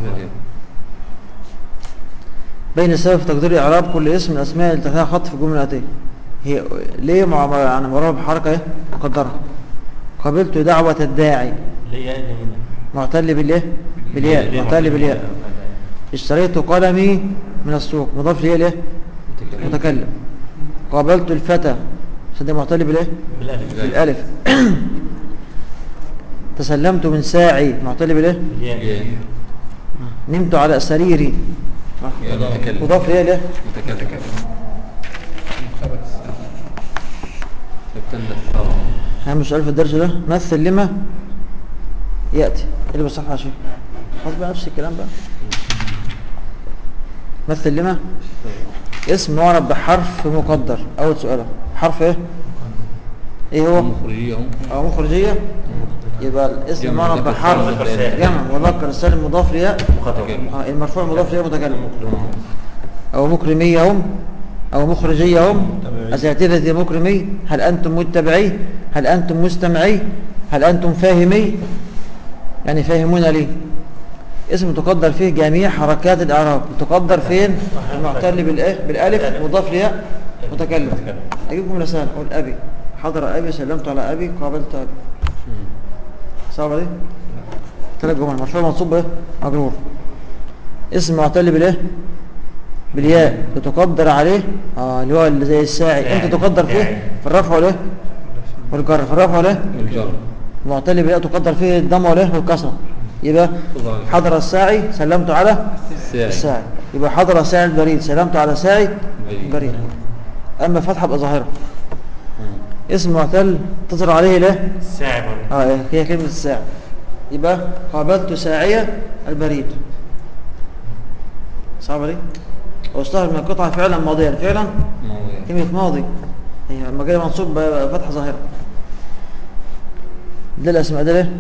بين السبب في تقدير إعراب كل اسم من الأسماء اللي تحتها خط في الجملة الآتية هي ليه مع مع- يعني مرة بحركة ايه مقدرة قبلت دعوة الداعي اللي هي اللي هنا معتل بالإيه بالياء معتل بالياء اشتريت قلمي من السوق مضاف ليه ليه متكلم قابلت الفتى عشان ده معتل بالايه بالالف بالالف تسلمت من ساعي معتل بالايه بالياء نمت على سريري متكلم مضاف ليه ليه متكلم ابتدى الثرى اهم سؤال في الدرس ده مثل لما ياتي اللي بالصفحه يا شيخ خلاص بقى نفس الكلام بقى مثل لما اسم معرب بحرف مقدر اول سؤال حرف ايه ايه هو مخرجيهم او مخرجيه يبقى الاسم جمع معرب مذكر بحرف سالم. جمع مذكر سالم مضاف لياء متكلم آه، المرفوع مضاف لياء متكلم أو مكرميهم أو مخرجيهم أساتذة مكرمي هل أنتم متبعي هل أنتم مستمعي هل أنتم فاهمي يعني فاهمون لي اسم تقدر فيه جميع حركات الإعراب تقدر فين المعتل بالإيه بالألف مضاف لياء متكلم أجيبكم مثال أقول أبي حضر أبي سلمت على أبي قابلت أبي صعبة دي ثلاث جمل مرفوع منصوب إيه مجرور اسم معتل بالإيه بالياء بتقدر عليه اه اللي هو اللي زي الساعي انت تقدر فيه في الرفع ولا والجر في الرفع ولا الجر معتل بالياء تقدر فيه الضم ولا والكسره يبقى حضر الساعي سلمت على الساعي الساعي يبقى حضر ساعي البريد سلمت على ساعي بريد. البريد اما فتحه يبقى ظاهره اسم معتل تظهر عليه ليه الساعي برضه اه هي كلمه الساعي يبقى قابلت ساعيه البريد صعبه دي واشتهر من القطعه فعلا ماضيا فعلا موضوع. كلمة ماضي هي لما جاي منصوب فتحة ظاهرة ده الأسماء ده ليه؟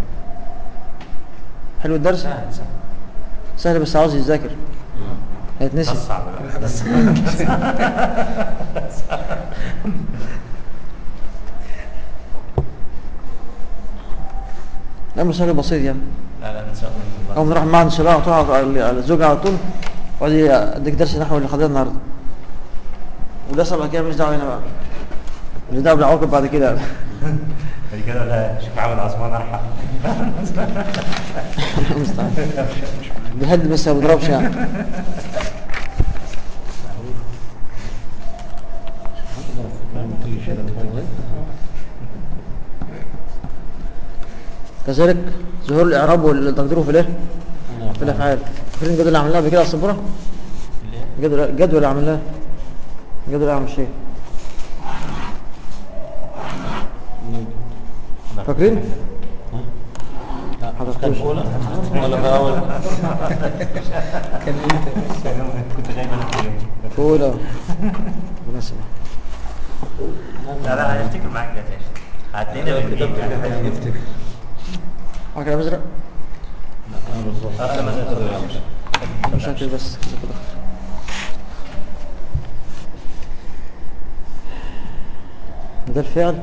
حلو الدرس؟ سهل سهل سهل بس عاوز يذاكر مم. ده هيتنسي الصعب بقى ده الصعب الأمر سهل بسيط يعني لا لا ان شاء الله أو نروح معهد إن شاء الله وتقعد على على الزوجة على طول وقعد أديك درس نحو اللي خدناه النهاردة وده سبق كده مش دعوة هنا بقى مش دعوة بالعواقب بعد كده بعد كده لا شوف عمل عثمان ارحم مستعان بيهدد بس ما بيضربش يعني كذلك ظهور الإعراب والتقدير في الايه؟ في الأفعال فاكرين الجدول اللي عملناها قبل كده على السبورة؟ الجدول الجدول اللي عملناه الجدول اللي عمل شيء فاكرين؟ حضرتوش ولا في اول كنت غايب انا في اليوم أولى مناسبة لا لا هنفتكر معاك ده يا شيخ هتلاقينا بالجديد معاك يا مزرق انا ما نقدر مش هكذا بس كده كده. ده الفعل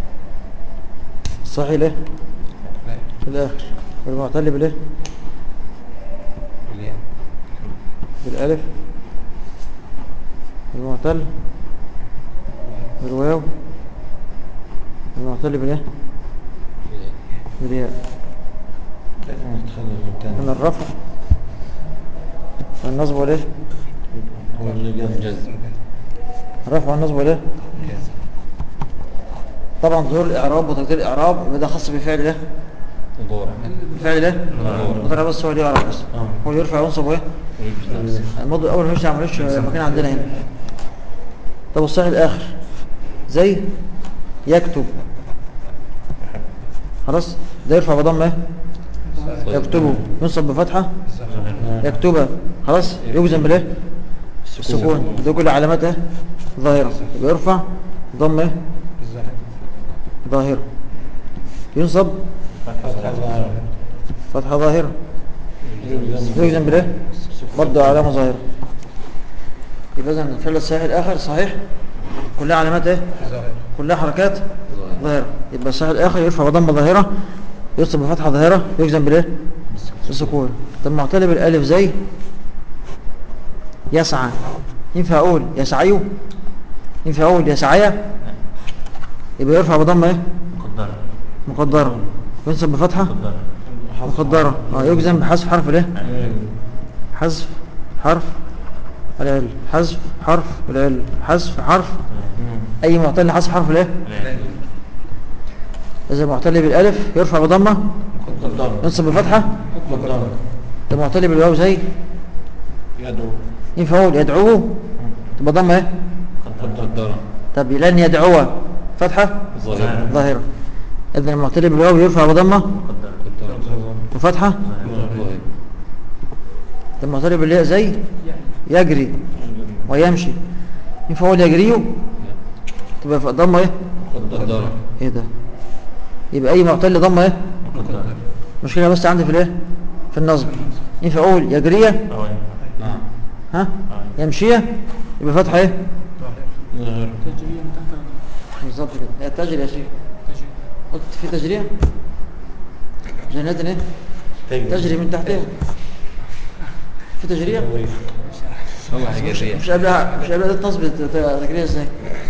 صحيح ليه في الاخر والمعتل بالايه بالالف المعتل بالواو المعتل بالايه بالياء من الرفع والنصب والايه جزم الرفع والنصب والايه طبعا ظهور الاعراب وتقدير الاعراب يبقى ده خاص بفعل ايه ضورة بفعل ايه مضارع بس هو اللي يعرف بس هو اللي يرفع وينصب وايه الموضوع الاول مش عملوش مكان عندنا هنا طب الصحيح الاخر زي يكتب خلاص ده يرفع بضم ايه يكتبه ينصب بفتحه يكتبها خلاص يوزن بالايه السكون ده كل علاماته ظاهره يبقى يرفع ضم ايه ظاهره ينصب فتحه ظاهره يوزن بالايه برضه علامه ظاهره يبقى اذا الفعل الصحيح الاخر صحيح كلها علامات ايه كلها حركات ظاهره يبقى الصحيح الاخر يرفع بضم ظاهره يصب بفتحة ظاهرة يجزم بالايه بالسكون طب معتل بالالف زي يسعى ينفع اقول يسعيو ينفع اقول يسعيا يبقى يرفع بضمه ايه مقدرة مقدرة وينصب بفتحة مقدرة مقدرة اه يجزم بحذف حرف الايه حذف حرف العل حذف حرف العل حذف حرف اي معتل حذف حرف الايه اذا معتل بالالف يرفع بضمه ينصب بفتحه ده معتل بالواو زي يدعو ينفع اقول يدعوه تبقى ضمه ايه مقدرة طب لن يدعوه فتحه ظاهرة ظاهره اذا المعتل بالواو يرفع بضمه مقدرة مقدرة وفتحه ظاهرة ده المعتل بالياء زي يجري ويمشي ينفع اقول يجريه تبقى ضمه ايه مقدرة ايه ده يبقى اي معتل ضمه ايه مقدرة مشكله بس عندي في الايه في النصب ينفع اقول يجريه أو نعم ها يمشيه يبقى فتحه ايه ظاهرة تجرية من تحت بالظبط كده هي تجري يا شيخ تجرية قلت في تجريه جنات ايه تجري من تحتها في تجريه الله يجريها مش قبلها مش قبلها النصب تجريه ازاي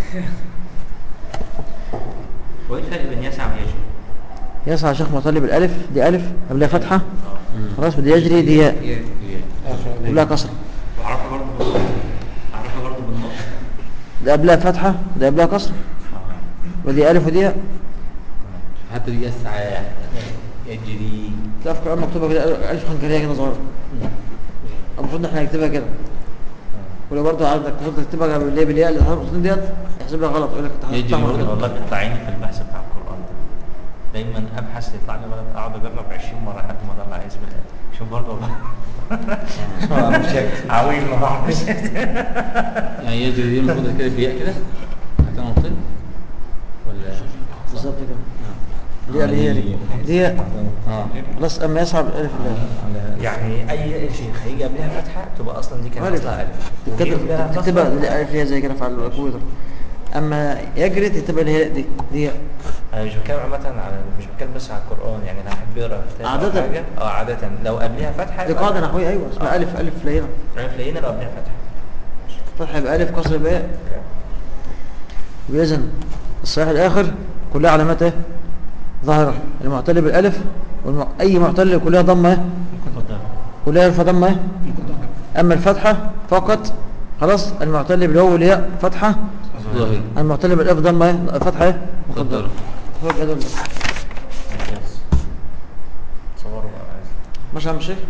وايه الفرق بين يسعى ويجري؟ يسعى شيخ معتل بالالف دي الف قبلها فتحه خلاص بدي يجري دي ياء قبلها كسره وأعرفها برضه بالنقطة أعرفها برضه بالنقطة ده قبلها فتحه ده قبلها كسره ودي الف ودي ياء حتى دي يسعى يجري تلاقي في القرآن مكتوبة كده ألف خنجرية كده صغيرة المفروض إن إحنا نكتبها كده ولو برضه عندك المفروض تكتبها اللي هي بالياء اللي حرف الخطين ديت يحسب لها غلط يقول لك أنت يجري حطيتها برضه. كده والله بيطلع عيني في البحث بتاع القرآن ده دايما أبحث يطلع لي غلط أقعد أجرب 20 مرة لحد ما أطلع اسم الآية شوف برضه والله عويل ما بعرفش يعني يجري دي المفروض كده بياء كده حتى انا قلت ولا بالظبط كده دي اللي هي دي دي اه خلاص أما يصعب الألف اللام يعني أي شيء هيجي قبلها فتحة تبقى أصلا دي كانت ألف أصلها ألف ويجي تكتب قبلها تكتبها كسرة. الألف هي زي كده في الكمبيوتر أما يجري تكتبها اللي هي دي دي أنا مش بتكلم عامة على مش بتكلم بس على القرآن يعني أنا أحب أقرأ كتاب أو عادة. حاجة أه عادة لو قبلها فتحة دي يبقى- قاعدة نحوية أيوة اسمها آه. ألف ألف لينة ألف لقينا لو قبلها فتحة فتحة بألف كسر بياء بإذن الصحيح الآخر كلها علامات ايه ظاهرة المعتل بالألف والم... أي معتل كلها ضمة ايه كلها يرفع ضمة ايه أما الفتحة فقط خلاص المعتل بالواو والياء فتحة ظاهر المعتل بالألف ضمة ايه فتحة ايه مقدرة فوق يدل ممتاز صوروا بقى عايز ماشي يا عم الشيخ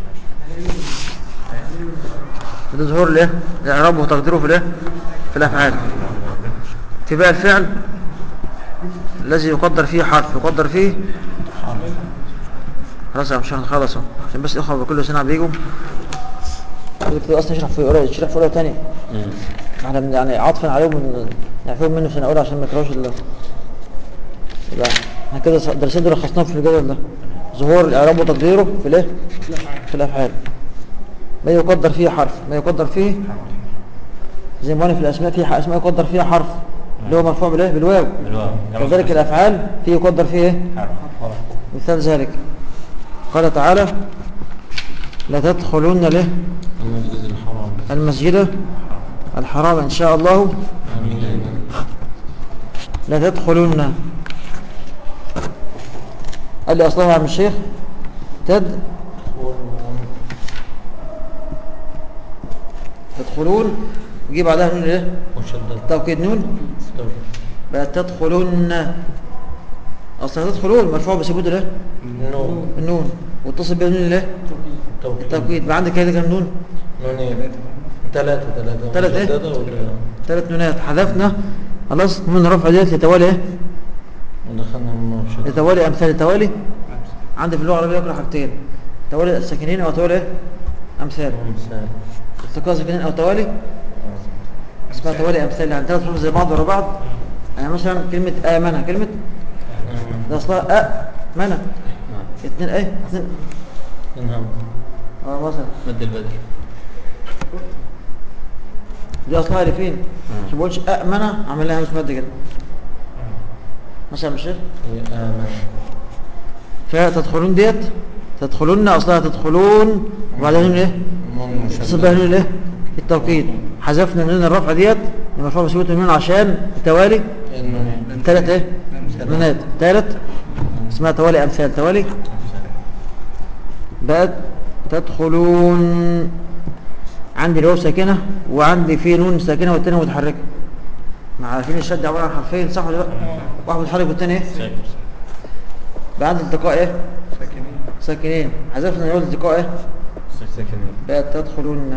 ده ظهور الايه الاعراب وتقديره في الايه في الافعال اتباع الفعل الذي يقدر فيه حرف يقدر فيه خلاص يا عم الشيخ خلاص اهو. عشان بس الاخوه كل سنه بيجوا اصلا يشرح في اولى يشرح في اولى ثانيه احنا من- يعني عاطفا عليهم من نعرفهم منه في سنه اولى عشان ما يكرهوش ال يبقى احنا كده درسين دول لخصناهم في الجدول ده ظهور الاعراب وتقديره في الايه في الافعال ما يقدر فيه حرف ما يقدر فيه زي ما قلنا في الاسماء في اسماء يقدر فيها حرف اللي هو مرفوع بالايه بالواو بالواو كذلك الافعال في يقدر فيه ايه حرف مثال ذلك قال تعالى لا تدخلون له المسجد الحرام المسجد الحرام ان شاء الله آمين لا تدخلون قال لي اصلها يا عم الشيخ تد تدخلون يجي بعدها نون ايه مشدد توكيد نون بقى تدخلون اصلا تدخلون مرفوع بسجود الايه نون النون واتصل بها نون الايه توكيد التوكيد بقى عندك كده كام نون نونين ثلاثة ثلاثة ثلاثة إيه؟ مشددة ولا ثلاث نونات حذفنا خلاص من رفع ديت لتوالي ايه ودخلنا من مشدد لتوالي امثال التوالي عندي في اللغه العربيه يقرا حاجتين توالي الساكنين او توالي ايه امثال مثال التقاء ساكنين او توالي اسمها توالي امثال يعني ثلاث حروف زي بعض ورا بعض يعني مثلا كلمه امنه كلمه ده اصلها امنه نعم اثنين ايه اثنين نعم اه مثلا مد البدل دي اصلها الفين مش بقولش امنه اعمل لها مش مد كده مثلا يا شيخ آمن فيها تدخلون ديت تدخلون اصلها تدخلون وبعدين نون ايه تصب بها نون الايه التوكيد حذفنا نون الرفع ديت المرفوع بثبوت النون عشان التوالي ثلاث ايه نونات ثالث اسمها توالي امثال توالي بقت تدخلون عندي الواو ساكنه وعندي في نون ساكنه والتانية متحركه مع عارفين الشد عباره عن حرفين صح ولا لا واحد متحرك والتاني ايه ساكن بقى عندي التقاء ايه ساكنين حذفنا الواو التقاء ايه ساكنين بقت تدخلون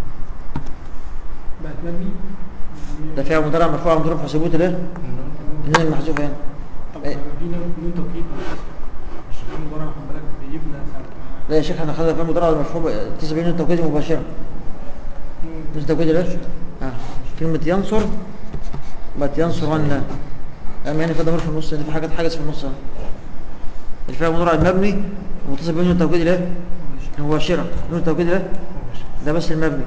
بقت مبني ده فيها مضارع مرفوع مضروب في ثبوت الايه النون المحذوفه هنا طب إيه. في نون نون توكيد مش في مضارع خد بالك بيبنى ساعة لا يا شيخ احنا خدنا في المضارع المرفوع اتصل بين التوكيد مباشره ما- مش توكيد الايه اه كلمه ينصر بقت ينصرن اما هنا في ضمير في النص هنا في حاجه حاجز في النص اهي. اللي فيها مضارع المبني ومتصل بين التوكيد الايه مباشره نون التوكيد الايه ده بس المبني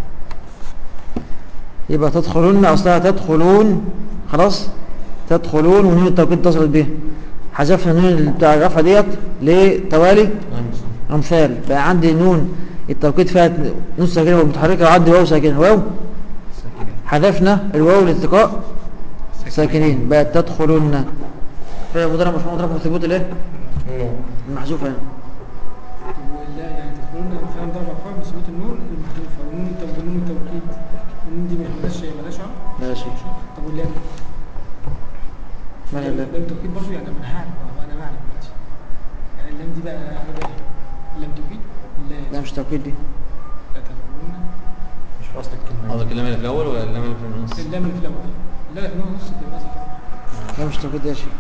يبقى تدخلون اصلها تدخلون خلاص تدخلون ونون التوكيد اتصلت بيها حذفنا النون بتاع الرفعه ديت لتوالي امثال بقى عندي نون التوكيد فيها نون ساكنه ومتحركه وعندي واو ساكنه واو حذفنا الواو لالتقاء ساكنين بقت تدخلون فيها مضارع مش مضارع في ثبوت الايه المحذوفه هنا ولا يعني تدخلون فيها مضارع مرفوع بثبوت النون المحذوفة ونون التو- ونون التوكيد النون دي مالهاش مالهاش علاقة ماشي طب واللام ما هي اللام؟ اللام توكيد برضه يعني انا هعرف انا بعرف دلوقتي يعني اللام دي بقى عامله ايه؟ اللام توكيد لا لا مش توكيد دي لا تدخلون مش في اصل الكلمه قصدك اللام اللي في الاول ولا اللام اللي في النص اللام اللي في الاول لا لا في النص دي بس كده لا مش توكيد دي يا شيخ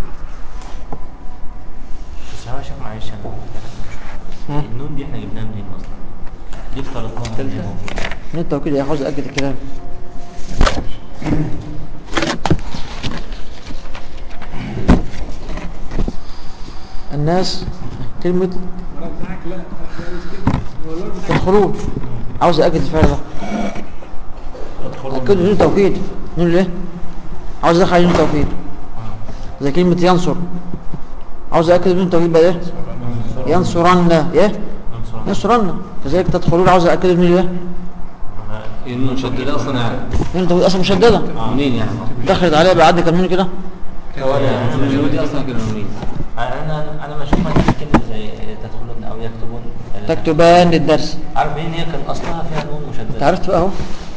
بس هو يا شيخ معلش انا ها؟ النون دي احنا جبناها منين اصلا؟ ليه افترضناها ان هي موجوده؟ نون التوكيد يا عاوز اكد الكلام الناس كلمة المرة بتاعك لا لا مش كده هو الولد بتاعك تدخلون عاوز اكد الفعل ده اكد نون توكيد نون ليه عاوز ادخل نون توكيد زي كلمة ينصر عاوز اكد نون توكيد بقى ايه ينصرن ايه ينصرن كذلك تدخلون عاوز اكد نون ليه هي النون مشدده اصلا يعني نون توكيد اصلا مشددة منين يعني دخلت عليها بعد كم نون كده النون دي اصلا كده منين انا انا بشوفها دي كلمه زي تدخلون او يكتبون تكتبان للدرس عارف ان هي كان اصلها فيها نون انت مشدده عرفت بقى اهو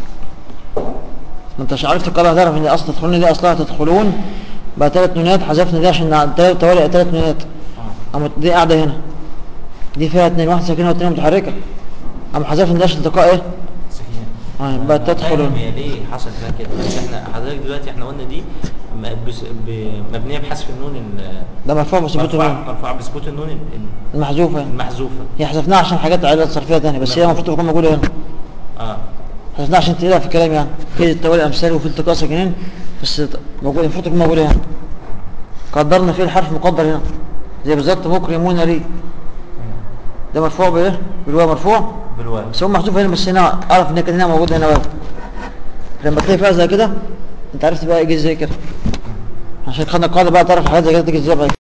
ما انتش عرفت القاعده هتعرف ان اصل تدخلون دي اصلها تدخلون بقى ثلاث نونات حذفنا دي عشان ثلاث توالي ثلاث نونات اما دي قاعده هنا دي فيها اثنين واحده ساكنه واثنين متحركه اما حذفنا دي عشان التقاء ايه سكينه آه، بقى تدخلون هي ليه حصلت فيها كده بس احنا حضرتك دلوقتي احنا قلنا دي م- بس- ب- مبنيه بحذف النون ال- ده مرفوع بثبوت مرفوعة النون مرفوعة بثبوت النون ال- ال- المحذوفه المحذوفه هي حذفناها عشان حاجات علات صرفيه ثانيه بس هي المفروض تكون موجوده هنا اه حذفناها عشان تقيلها في الكلام يعني في التوالي امثال وفي التقاء ساكنين بس موجود المفروض تكون موجوده هنا قدرنا فيه الحرف مقدر هنا زي بالظبط مكرمون لي ده مرفوع بايه بالواو مرفوع بالواو بس هو محذوف هنا بس هنا اعرف ان كان هنا موجود هنا واو لما تلاقي فيها زي كده انت عرفت بقى يجي ازاي كده عشان خدنا القاعده بقى تعرف الحاجات زي كده تيجي ازاي بقى